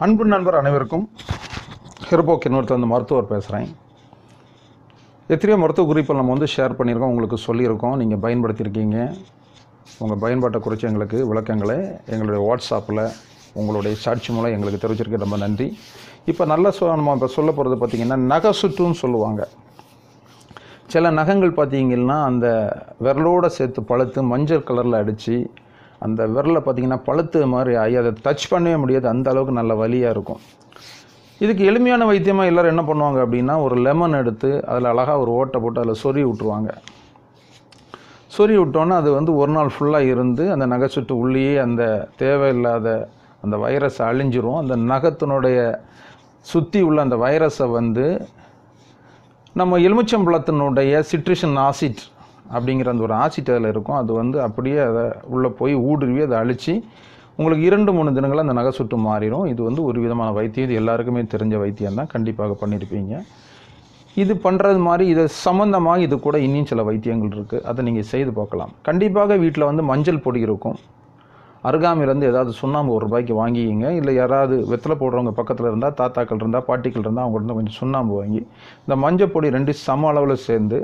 அன்பு நண்பர் அனைவருக்கும் ஹெர்போக் இன்னொருத்தர் வந்து மருத்துவர் பேசுகிறேன் எத்தனையோ மருத்துவ குறிப்பில் நம்ம வந்து ஷேர் பண்ணியிருக்கோம் உங்களுக்கு சொல்லியிருக்கோம் நீங்கள் பயன்படுத்தியிருக்கீங்க உங்கள் பயன்பாட்டை குறித்து எங்களுக்கு விளக்கங்களை எங்களுடைய வாட்ஸ்அப்பில் உங்களுடைய சாட்சி மூலம் எங்களுக்கு தெரிவிச்சிருக்க ரொம்ப நன்றி இப்போ நல்ல சொ நம்ம இப்போ சொல்ல போகிறது பார்த்திங்கன்னா நகை சுற்றுன்னு சொல்லுவாங்க சில நகங்கள் பார்த்தீங்கன்னா அந்த விரலோடு சேர்த்து பழுத்து மஞ்சள் கலரில் அடித்து அந்த விரலை பார்த்தீங்கன்னா பழுத்து மாதிரி ஆகி அதை டச் பண்ணவே முடியாது அந்த அளவுக்கு நல்ல வலியாக இருக்கும் இதுக்கு எளிமையான வைத்தியமாக எல்லோரும் என்ன பண்ணுவாங்க அப்படின்னா ஒரு லெமன் எடுத்து அதில் அழகாக ஒரு ஓட்டை போட்டு அதில் சொறி விட்ருவாங்க சொறி விட்டோன்னே அது வந்து ஒரு நாள் ஃபுல்லாக இருந்து அந்த நகை சுட்டு உள்ளேயே அந்த தேவையில்லாத அந்த வைரஸை அழிஞ்சிரும் அந்த நகத்தினுடைய சுற்றி உள்ள அந்த வைரஸை வந்து நம்ம எலுமிச்சம்பழத்தினுடைய சிட்ரிஷன் ஆசிட் அப்படிங்கிற அந்த ஒரு ஆசிட் அதில் இருக்கும் அது வந்து அப்படியே அதை உள்ளே போய் ஊடுருவி அதை அழித்து உங்களுக்கு இரண்டு மூணு தினங்கள் அந்த நகை சுட்டு மாறிடும் இது வந்து ஒரு விதமான வைத்தியம் இது எல்லாருக்குமே தெரிஞ்ச வைத்தியம் தான் கண்டிப்பாக பண்ணியிருப்பீங்க இது பண்ணுறது மாதிரி இதை சம்மந்தமாக இது கூட இன்னும் சில வைத்தியங்கள் இருக்குது அதை நீங்கள் செய்து பார்க்கலாம் கண்டிப்பாக வீட்டில் வந்து மஞ்சள் பொடி இருக்கும் அருகாமையிலேருந்து ஏதாவது சுண்ணாம்பு ஒரு ரூபாய்க்கு வாங்கிக்கிங்க இல்லை யாராவது வெத்தலை போடுறவங்க பக்கத்தில் இருந்தால் தாத்தாக்கள் இருந்தால் பாட்டிகள் இருந்தால் அவங்க இருந்து கொஞ்சம் சுண்ணாம்பு வாங்கி இந்த மஞ்சள் பொடி ரெண்டு சம அளவில் சேர்ந்து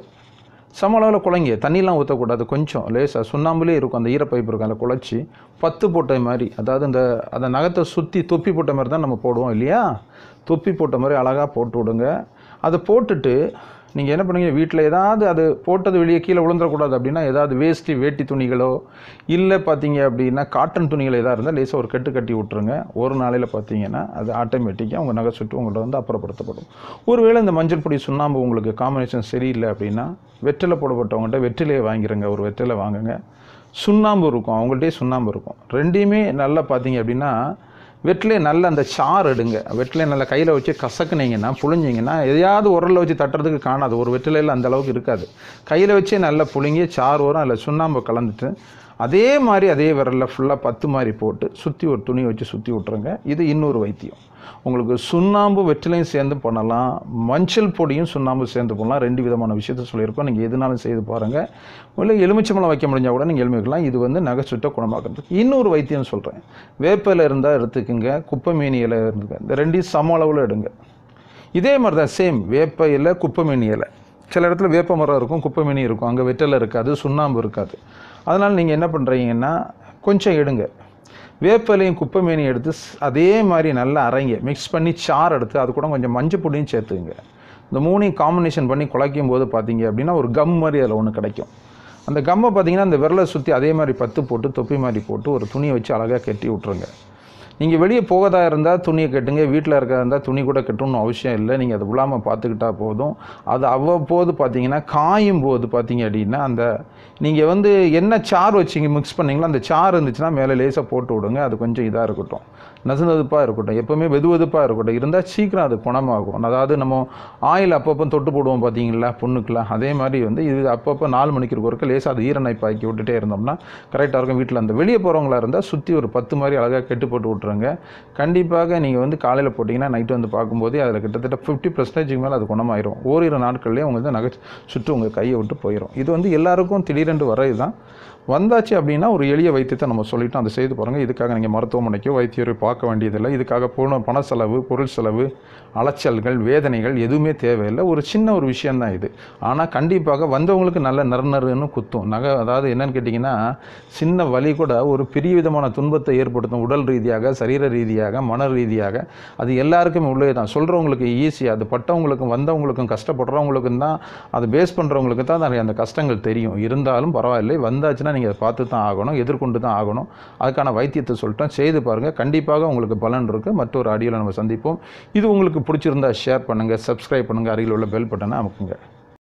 சம அளவில் குழங்க தண்ணிலாம் ஊற்றக்கூடாது கொஞ்சம் லேசாக சுண்ணாம்புலேயே இருக்கும் அந்த ஈரப்பைப்பு இருக்கும் அதில் குழச்சி பத்து போட்ட மாதிரி அதாவது இந்த அந்த நகத்தை சுற்றி தொப்பி போட்ட மாதிரி தான் நம்ம போடுவோம் இல்லையா தொப்பி போட்ட மாதிரி அழகாக போட்டு விடுங்க அதை போட்டுட்டு நீங்கள் என்ன பண்ணுவீங்க வீட்டில் ஏதாவது அது போட்டது வெளியே கீழே விழுந்துடக்கூடாது அப்படின்னா ஏதாவது வேஷ்டி வேட்டி துணிகளோ இல்லை பார்த்தீங்க அப்படின்னா காட்டன் துணிகள் எதாக இருந்தால் லேசாக ஒரு கட்டு கட்டி விட்ருங்க ஒரு நாளையில் பார்த்தீங்கன்னா அது ஆட்டோமேட்டிக்காக உங்கள் நகை சுட்டு உங்கள்கிட்ட வந்து அப்புறப்படுத்தப்படும் ஒருவேளை இந்த மஞ்சள் பொடி சுண்ணாம்பு உங்களுக்கு காம்பினேஷன் சரியில்லை அப்படின்னா வெற்றிலை போடப்பட்டவங்கள்ட்ட வெற்றிலையை வாங்கிடுங்க ஒரு வெற்றிலை வாங்குங்க சுண்ணாம்பு இருக்கும் அவங்கள்ட்டே சுண்ணாம்பு இருக்கும் ரெண்டையுமே நல்லா பார்த்தீங்க அப்படின்னா வெற்றிலே நல்ல அந்த சாறு எடுங்க வெற்றிலே நல்லா கையில் வச்சு கசக்குனீங்கன்னா புழிஞ்சிங்கன்னா எதையாவது உரலில் வச்சு தட்டுறதுக்கு காணாது ஒரு வெற்றிலையில் அந்த அளவுக்கு இருக்காது கையில் வச்சே நல்லா புழுங்கி சாறு வரும் அதில் சுண்ணாம்பு கலந்துட்டு அதே மாதிரி அதே விரலில் ஃபுல்லாக பத்து மாதிரி போட்டு சுற்றி ஒரு துணி வச்சு சுற்றி விட்ருங்க இது இன்னொரு வைத்தியம் உங்களுக்கு சுண்ணாம்பு வெற்றிலையும் சேர்ந்து பண்ணலாம் மஞ்சள் பொடியும் சுண்ணாம்பு சேர்ந்து பண்ணலாம் ரெண்டு விதமான விஷயத்த சொல்லியிருக்கோம் நீங்கள் எதுனாலும் செய்து பாருங்கள் இல்லை எலுமிச்சம்பழம் வைக்க முடிஞ்சால் கூட நீங்கள் எலுமிக்கலாம் இது வந்து நகை சுட்ட குணமாக்குறதுக்கு இன்னொரு வைத்தியம் சொல்கிறேன் வேப்பிலை இருந்தால் எடுத்துக்கோங்க குப்பைமேனி இலை இருந்துங்க இந்த ரெண்டையும் சம அளவில் எடுங்க இதே மாதிரி தான் சேம் வேப்ப இலை குப்பைமேனி இலை சில இடத்துல வேப்ப மரம் இருக்கும் குப்பைமேனி இருக்கும் அங்கே வெற்றிலை இருக்காது சுண்ணாம்பு இருக்காது அதனால் நீங்கள் என்ன பண்ணுறீங்கன்னா கொஞ்சம் எடுங்க வேப்பிலையும் குப்பைமேனியும் எடுத்து ஸ்- அதே மாதிரி நல்லா அரைங்க மிக்ஸ் பண்ணி சாறு எடுத்து அது கூட கொஞ்சம் மஞ்சள் பொடியும் சேர்த்துங்க இந்த மூணையும் காம்பினேஷன் பண்ணி குழைக்கும் போது பார்த்தீங்க அப்படின்னா ஒரு கம் மாதிரி அதில் ஒன்று கிடைக்கும் அந்த கம்மை பார்த்தீங்கன்னா அந்த விரலை சுற்றி அதே மாதிரி பத்து போட்டு தொப்பி மாதிரி போட்டு ஒரு துணியை வச்சு அழகாக கட்டி விட்ருங்க நீங்கள் வெளியே போகதா இருந்தால் துணியை கட்டுங்க வீட்டில் இருக்கிறதா இருந்தால் துணி கூட கட்டணும்னு அவசியம் இல்லை நீங்கள் அது விழாமல் பார்த்துக்கிட்டா போதும் அது அவ்வப்போது பார்த்தீங்கன்னா காயும் போது பார்த்தீங்க அப்படின்னா அந்த நீங்கள் வந்து என்ன சாறு வச்சிங்க மிக்ஸ் பண்ணீங்களோ அந்த சாறு இருந்துச்சுன்னா மேலே லேசாக போட்டு விடுங்க அது கொஞ்சம் இதாக இருக்கட்டும் நசுநதுப்பாக இருக்கட்டும் எப்போவுமே வெது வெதுப்பாக இருக்கட்டும் இருந்தால் சீக்கிரம் அது குணமாகும் அதாவது நம்ம ஆயில் அப்பப்போ தொட்டு போடுவோம் பார்த்தீங்களா பொண்ணுக்குலாம் அதே மாதிரி வந்து இது அப்பப்போ நாலு மணிக்கு ஒருக்க லேசாக அது ஈரநைப்பு ஆக்கி விட்டுட்டே இருந்தோம்னா கரெக்டாக இருக்கும் வீட்டில் அந்த வெளியே போகிறவங்களா இருந்தால் சுற்றி ஒரு பத்து மாதிரி அழகாக கெட்டு போட்டு விட்ருங்க கண்டிப்பாக நீங்கள் வந்து காலையில் போட்டிங்கன்னா நைட்டு வந்து பார்க்கும்போதே அதில் கிட்டத்தட்ட ஃபிஃப்டி பர்சன்டேஜுக்கு மேலே அது குணமாயிரும் ஓரிரு நாட்கள்லேயே உங்களுக்கு வந்து நகை சுட்டு உங்கள் கையை விட்டு போயிடும் இது வந்து எல்லாருக்கும் திடீரென்று வர்றது தான் வந்தாச்சு அப்படின்னா ஒரு எளிய வைத்தியத்தை நம்ம சொல்லிட்டோம் அதை செய்து பாருங்கள் இதுக்காக நீங்கள் மருத்துவமனைக்கோ வைத்தியரை பார்க்க வேண்டியதில்லை இதுக்காக போன பண செலவு பொருள் செலவு அலைச்சல்கள் வேதனைகள் எதுவுமே தேவையில்லை ஒரு சின்ன ஒரு விஷயந்தான் இது ஆனால் கண்டிப்பாக வந்தவங்களுக்கு நல்ல நறுநறுன்னு குத்தும் நகை அதாவது என்னன்னு கேட்டிங்கன்னா சின்ன வலி கூட ஒரு பெரிய விதமான துன்பத்தை ஏற்படுத்தும் உடல் ரீதியாக சரீர ரீதியாக மன ரீதியாக அது எல்லாருக்குமே உள்ளே தான் சொல்கிறவங்களுக்கு ஈஸி அது பட்டவங்களுக்கும் வந்தவங்களுக்கும் கஷ்டப்படுறவங்களுக்கும் தான் அது பேஸ் பண்ணுறவங்களுக்கு தான் நிறைய அந்த கஷ்டங்கள் தெரியும் இருந்தாலும் பரவாயில்லை வந்தாச்சுன்னா நீங்கள் அதை பார்த்து தான் ஆகணும் எதிர்கொண்டு தான் ஆகணும் அதுக்கான வைத்தியத்தை சொல்லிட்டோம் செய்து பாருங்கள் கண்டிப்பாக உங்களுக்கு பலன் இருக்குது மற்றொரு அடியில் நம்ம சந்திப்போம் இது உங்களுக்கு பிடிச்சிருந்தா ஷேர் பண்ணுங்கள் சப்ஸ்கிரைப் பண்ணுங்கள் அருகில் உள்ள பெல் பட்டனை அமுக்குங்க